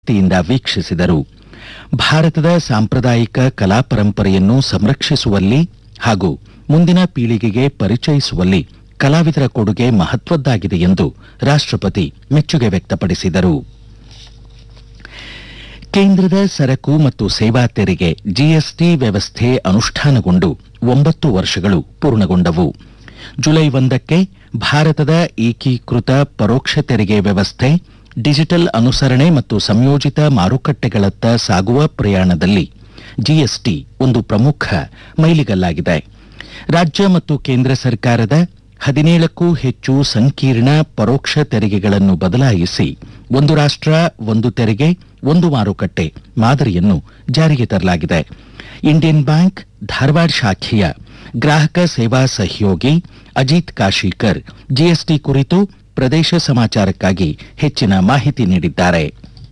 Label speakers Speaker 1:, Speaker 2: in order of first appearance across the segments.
Speaker 1: ಯಿಂದ ವೀಕ್ಷಿಸಿದರು ಭಾರತದ ಸಾಂಪ್ರದಾಯಿಕ ಕಲಾ ಪರಂಪರೆಯನ್ನು ಸಂರಕ್ಷಿಸುವಲ್ಲಿ ಹಾಗೂ ಮುಂದಿನ ಪೀಳಿಗೆಗೆ ಪರಿಚಯಿಸುವಲ್ಲಿ ಕಲಾವಿದರ ಕೊಡುಗೆ ಮಹತ್ವದ್ದಾಗಿದೆ ಎಂದು ರಾಷ್ಟ್ರಪತಿ ಮೆಚ್ಚುಗೆ ವ್ಯಕ್ತಪಡಿಸಿದರು ಕೇಂದ್ರದ ಸರಕು ಮತ್ತು ಸೇವಾ ತೆರಿಗೆ ಜಿಎಸ್ಟಿ ವ್ಯವಸ್ಥೆ ಅನುಷ್ಠಾನಗೊಂಡು ಒಂಬತ್ತು ವರ್ಷಗಳು ಪೂರ್ಣಗೊಂಡವು ಜುಲೈ ಒಂದಕ್ಕೆ ಭಾರತದ ಏಕೀಕೃತ ಪರೋಕ್ಷ ತೆರಿಗೆ ವ್ಯವಸ್ಥೆ ಡಿಜಿಟಲ್ ಅನುಸರಣೆ ಮತ್ತು ಸಂಯೋಜಿತ ಮಾರುಕಟ್ಟೆಗಳತ್ತ ಸಾಗುವ ಪ್ರಯಾಣದಲ್ಲಿ ಜಿಎಸ್ಟಿ ಒಂದು ಪ್ರಮುಖ ಮೈಲಿಗಲ್ಲಾಗಿದೆ ರಾಜ್ಯ ಮತ್ತು ಕೇಂದ್ರ ಸರ್ಕಾರದ ಹದಿನೇಳಕ್ಕೂ ಹೆಚ್ಚು ಸಂಕೀರ್ಣ ಪರೋಕ್ಷ ತೆರಿಗೆಗಳನ್ನು ಬದಲಾಯಿಸಿ ಒಂದು ರಾಷ್ಟ್ರ ಒಂದು ತೆರಿಗೆ ಒಂದು ಮಾರುಕಟ್ಟೆ ಮಾದರಿಯನ್ನು ಜಾರಿಗೆ ತರಲಾಗಿದೆ ಇಂಡಿಯನ್ ಬ್ಯಾಂಕ್ ಧಾರವಾಡ ಶಾಖೆಯ ಗ್ರಾಹಕ ಸೇವಾ ಸಹಯೋಗಿ ಅಜಿತ್ ಕಾಶೀಕರ್ ಜಿಎಸ್ಟಿ ಕುರಿತು ಪ್ರದೇಶ ಸಮಾಚಾರಕ್ಕಾಗಿ ಹೆಚ್ಚಿನ ಮಾಹಿತಿ ನೀಡಿದ್ದಾರೆ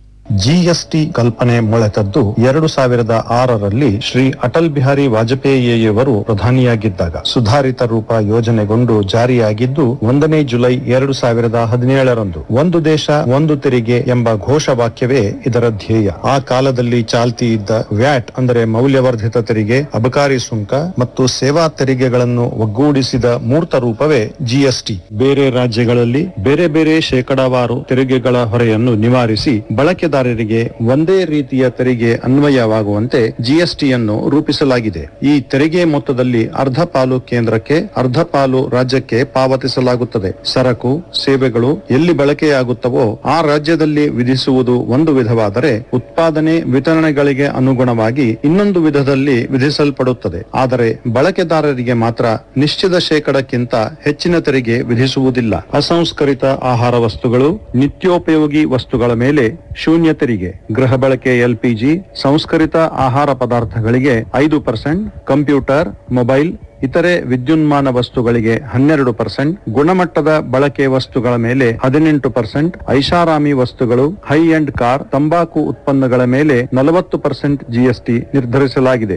Speaker 2: ಜಿಎಸ್ಟಿ ಕಲ್ಪನೆ ಮೊಳೆತದ್ದು ಎರಡು ಸಾವಿರದ ಆರರಲ್ಲಿ ಶ್ರೀ ಅಟಲ್ ಬಿಹಾರಿ ವಾಜಪೇಯಿಯವರು ಪ್ರಧಾನಿಯಾಗಿದ್ದಾಗ ಸುಧಾರಿತ ರೂಪ ಯೋಜನೆಗೊಂಡು ಜಾರಿಯಾಗಿದ್ದು ಒಂದನೇ ಜುಲೈ ಎರಡು ಸಾವಿರದ ಹದಿನೇಳರಂದು ಒಂದು ದೇಶ ಒಂದು ತೆರಿಗೆ ಎಂಬ ಘೋಷವಾಕ್ಯವೇ ಇದರ ಧ್ಯೇಯ ಆ ಕಾಲದಲ್ಲಿ ಚಾಲ್ತಿ ಇದ್ದ ವ್ಯಾಟ್ ಅಂದರೆ ಮೌಲ್ಯವರ್ಧಿತ ತೆರಿಗೆ ಅಬಕಾರಿ ಸುಂಕ ಮತ್ತು ಸೇವಾ ತೆರಿಗೆಗಳನ್ನು ಒಗ್ಗೂಡಿಸಿದ ಮೂರ್ತ ರೂಪವೇ ಜಿಎಸ್ಟಿ ಬೇರೆ ರಾಜ್ಯಗಳಲ್ಲಿ ಬೇರೆ ಬೇರೆ ಶೇಕಡಾವಾರು ತೆರಿಗೆಗಳ ಹೊರೆಯನ್ನು ನಿವಾರಿಸಿ ಬಳಕೆದಾರರಿಗೆ ಒಂದೇ ರೀತಿಯ ತೆರಿಗೆ ಅನ್ವಯವಾಗುವಂತೆ ಜಿಎಸ್ಟಿಯನ್ನು ರೂಪಿಸಲಾಗಿದೆ ಈ ತೆರಿಗೆ ಮೊತ್ತದಲ್ಲಿ ಅರ್ಧ ಪಾಲು ಕೇಂದ್ರಕ್ಕೆ ಅರ್ಧ ಪಾಲು ರಾಜ್ಯಕ್ಕೆ ಪಾವತಿಸಲಾಗುತ್ತದೆ ಸರಕು ಸೇವೆಗಳು ಎಲ್ಲಿ ಬಳಕೆಯಾಗುತ್ತವೋ ಆ ರಾಜ್ಯದಲ್ಲಿ ವಿಧಿಸುವುದು ಒಂದು ವಿಧವಾದರೆ ಉತ್ಪಾದನೆ ವಿತರಣೆಗಳಿಗೆ ಅನುಗುಣವಾಗಿ ಇನ್ನೊಂದು ವಿಧದಲ್ಲಿ ವಿಧಿಸಲ್ಪಡುತ್ತದೆ ಆದರೆ ಬಳಕೆದಾರರಿಗೆ ಮಾತ್ರ ನಿಶ್ಚಿತ ಶೇಕಡಕ್ಕಿಂತ ಹೆಚ್ಚಿನ ತೆರಿಗೆ ವಿಧಿಸುವುದಿಲ್ಲ ಅಸಂಸ್ಕರಿತ ಆಹಾರ ವಸ್ತುಗಳು ನಿತ್ಯೋಪಯೋಗಿ ವಸ್ತುಗಳ ಮೇಲೆ ಶೂನ್ಯ ತೆರಿಗೆ ಗೃಹ ಬಳಕೆ ಎಲ್ಪಿಜಿ ಸಂಸ್ಕರಿತ ಆಹಾರ ಪದಾರ್ಥಗಳಿಗೆ ಐದು ಪರ್ಸೆಂಟ್ ಕಂಪ್ಯೂಟರ್ ಮೊಬೈಲ್ ಇತರೆ ವಿದ್ಯುನ್ಮಾನ ವಸ್ತುಗಳಿಗೆ ಹನ್ನೆರಡು ಪರ್ಸೆಂಟ್ ಗುಣಮಟ್ಟದ ಬಳಕೆ ವಸ್ತುಗಳ ಮೇಲೆ ಹದಿನೆಂಟು ಪರ್ಸೆಂಟ್ ಐಷಾರಾಮಿ ವಸ್ತುಗಳು ಹೈ ಎಂಡ್ ಕಾರ್ ತಂಬಾಕು ಉತ್ಪನ್ನಗಳ ಮೇಲೆ ನಲವತ್ತು ಪರ್ಸೆಂಟ್ ಜಿಎಸ್ಟಿ ನಿರ್ಧರಿಸಲಾಗಿದೆ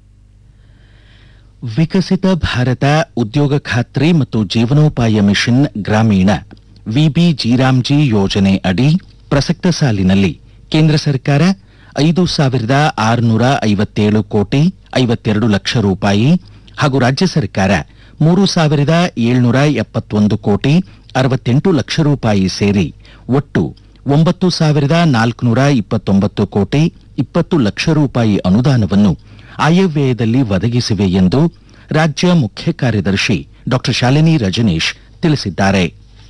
Speaker 1: ವಿಕಸಿತ ಭಾರತ ಉದ್ಯೋಗ ಖಾತ್ರಿ ಮತ್ತು ಜೀವನೋಪಾಯ ಮಿಷನ್ ಗ್ರಾಮೀಣ ವಿಬಿ ಜೀರಾಮ್ಜಿ ಯೋಜನೆ ಅಡಿ ಪ್ರಸಕ್ತ ಸಾಲಿನಲ್ಲಿ ಕೇಂದ್ರ ಸರ್ಕಾರ ಐದು ಸಾವಿರದ ಆರುನೂರ ಐವತ್ತೇಳು ಕೋಟಿ ಐವತ್ತೆರಡು ಲಕ್ಷ ರೂಪಾಯಿ ಹಾಗೂ ರಾಜ್ಯ ಸರ್ಕಾರ ಮೂರು ಸಾವಿರದ ಏಳ್ನೂರ ಎಪ್ಪತ್ತೊಂದು ಕೋಟಿ ಅರವತ್ತೆಂಟು ಲಕ್ಷ ರೂಪಾಯಿ ಸೇರಿ ಒಟ್ಟು ಒಂಬತ್ತು ಸಾವಿರದ ನಾಲ್ಕುನೂರ ಇಪ್ಪತ್ತೊಂಬತ್ತು ಕೋಟಿ ಇಪ್ಪತ್ತು ಲಕ್ಷ ರೂಪಾಯಿ ಅನುದಾನವನ್ನು ಆಯವ್ಯಯದಲ್ಲಿ ಒದಗಿಸಿವೆ ಎಂದು ರಾಜ್ಯ ಮುಖ್ಯ ಕಾರ್ಯದರ್ಶಿ ಡಾ ಶಾಲಿನಿ ರಜನೀಶ್ ತಿಳಿಸಿದ್ದಾರೆ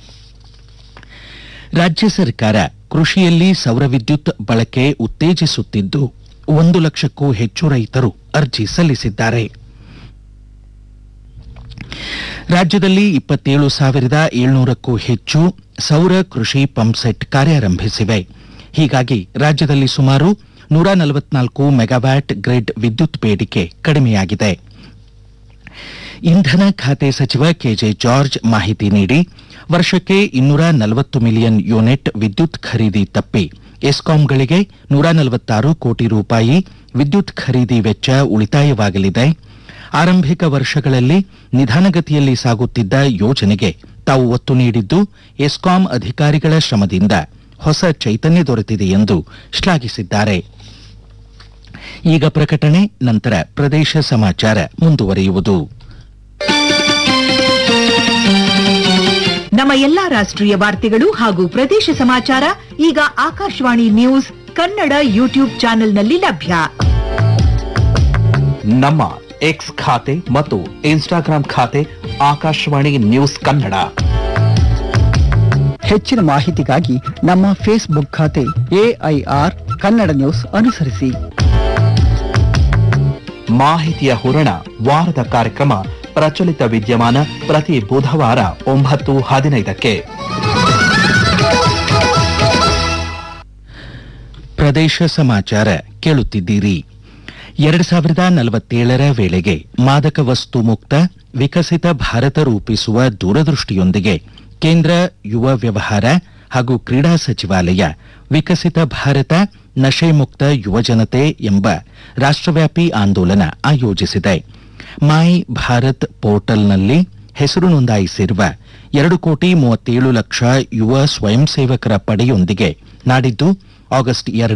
Speaker 1: ರಾಜ್ಯ ಸರ್ಕಾರ ಕೃಷಿಯಲ್ಲಿ ಸೌರ ವಿದ್ಯುತ್ ಬಳಕೆ ಉತ್ತೇಜಿಸುತ್ತಿದ್ದು ಒಂದು ಲಕ್ಷಕ್ಕೂ ಹೆಚ್ಚು ರೈತರು ಅರ್ಜಿ ಸಲ್ಲಿಸಿದ್ದಾರೆ ರಾಜ್ಯದಲ್ಲಿ ಇಪ್ಪತ್ತೇಳು ಸಾವಿರದ ಏಳ್ನೂರಕ್ಕೂ ಹೆಚ್ಚು ಸೌರ ಕೃಷಿ ಪಂಪ್ಸೆಟ್ ಕಾರ್ಯಾರಂಭಿಸಿವೆ ಹೀಗಾಗಿ ರಾಜ್ಯದಲ್ಲಿ ಸುಮಾರು ನೂರ ನಲವತ್ನಾಲ್ಕು ಮೆಗಾವ್ಯಾಟ್ ಗ್ರಿಡ್ ವಿದ್ಯುತ್ ಬೇಡಿಕೆ ಕಡಿಮೆಯಾಗಿದೆ ಇಂಧನ ಖಾತೆ ಸಚಿವ ಕೆಜೆ ಜಾರ್ಜ್ ಮಾಹಿತಿ ನೀಡಿ ವರ್ಷಕ್ಕೆ ಇನ್ನೂರ ನಲವತ್ತು ಮಿಲಿಯನ್ ಯೂನಿಟ್ ವಿದ್ಯುತ್ ಖರೀದಿ ತಪ್ಪಿ ಎಸ್ಕಾಂಗಳಿಗೆ ನೂರ ನಲವತ್ತಾರು ಕೋಟಿ ರೂಪಾಯಿ ವಿದ್ಯುತ್ ಖರೀದಿ ವೆಚ್ಚ ಉಳಿತಾಯವಾಗಲಿದೆ ಆರಂಭಿಕ ವರ್ಷಗಳಲ್ಲಿ ನಿಧಾನಗತಿಯಲ್ಲಿ ಸಾಗುತ್ತಿದ್ದ ಯೋಜನೆಗೆ ತಾವು ಒತ್ತು ನೀಡಿದ್ದು ಎಸ್ಕಾಂ ಅಧಿಕಾರಿಗಳ ಶ್ರಮದಿಂದ ಹೊಸ ಚೈತನ್ಯ ದೊರೆತಿದೆ ಎಂದು ಶ್ಲಾಘಿಸಿದ್ದಾರೆ ಈಗ ಪ್ರಕಟಣೆ ನಂತರ ಪ್ರದೇಶ ಸಮಾಚಾರ ಮುಂದುವರಿಯುವುದು
Speaker 3: ನಮ್ಮ ಎಲ್ಲಾ ರಾಷ್ಟ್ರೀಯ ವಾರ್ತೆಗಳು ಹಾಗೂ ಪ್ರದೇಶ ಸಮಾಚಾರ ಈಗ ಆಕಾಶವಾಣಿ ನ್ಯೂಸ್ ಕನ್ನಡ ಯೂಟ್ಯೂಬ್ ಚಾನೆಲ್ನಲ್ಲಿ ಲಭ್ಯ
Speaker 4: ನಮ್ಮ ಎಕ್ಸ್ ಖಾತೆ ಮತ್ತು ಇನ್ಸ್ಟಾಗ್ರಾಂ ಖಾತೆ ಆಕಾಶವಾಣಿ ನ್ಯೂಸ್ ಕನ್ನಡ
Speaker 5: ಹೆಚ್ಚಿನ ಮಾಹಿತಿಗಾಗಿ ನಮ್ಮ ಫೇಸ್ಬುಕ್ ಖಾತೆ ಎಐಆರ್ ಕನ್ನಡ ನ್ಯೂಸ್ ಅನುಸರಿಸಿ
Speaker 4: ಮಾಹಿತಿಯ ಹೂರಣ ವಾರದ ಕಾರ್ಯಕ್ರಮ ಪ್ರಚಲಿತ ವಿದ್ಯಮಾನ ಪ್ರತಿ ಬುಧವಾರ ಒಂಬತ್ತು ಹದಿನೈದಕ್ಕೆ
Speaker 1: ಪ್ರದೇಶ ಸಮಾಚಾರ ಕೇಳುತ್ತಿದ್ದೀರಿ ಎರಡು ಸಾವಿರದ ನಲವತ್ತೇಳರ ವೇಳೆಗೆ ಮಾದಕ ವಸ್ತು ಮುಕ್ತ ವಿಕಸಿತ ಭಾರತ ರೂಪಿಸುವ ದೂರದೃಷ್ಟಿಯೊಂದಿಗೆ ಕೇಂದ್ರ ಯುವ ವ್ಯವಹಾರ ಹಾಗೂ ಕ್ರೀಡಾ ಸಚಿವಾಲಯ ವಿಕಸಿತ ಭಾರತ ನಶೆ ಮುಕ್ತ ಯುವಜನತೆ ಎಂಬ ರಾಷ್ಟ್ರವ್ಯಾಪಿ ಆಂದೋಲನ ಆಯೋಜಿಸಿದೆ ಮೈ ಭಾರತ್ ಪೋರ್ಟಲ್ನಲ್ಲಿ ಹೆಸರು ನೋಂದಾಯಿಸಿರುವ ಎರಡು ಕೋಟಿ ಮೂವತ್ತೇಳು ಲಕ್ಷ ಯುವ ಸ್ವಯಂ ಸೇವಕರ ಪಡೆಯೊಂದಿಗೆ ನಾಡಿದ್ದು ಆಗಸ್ಟ್ ಎರಡು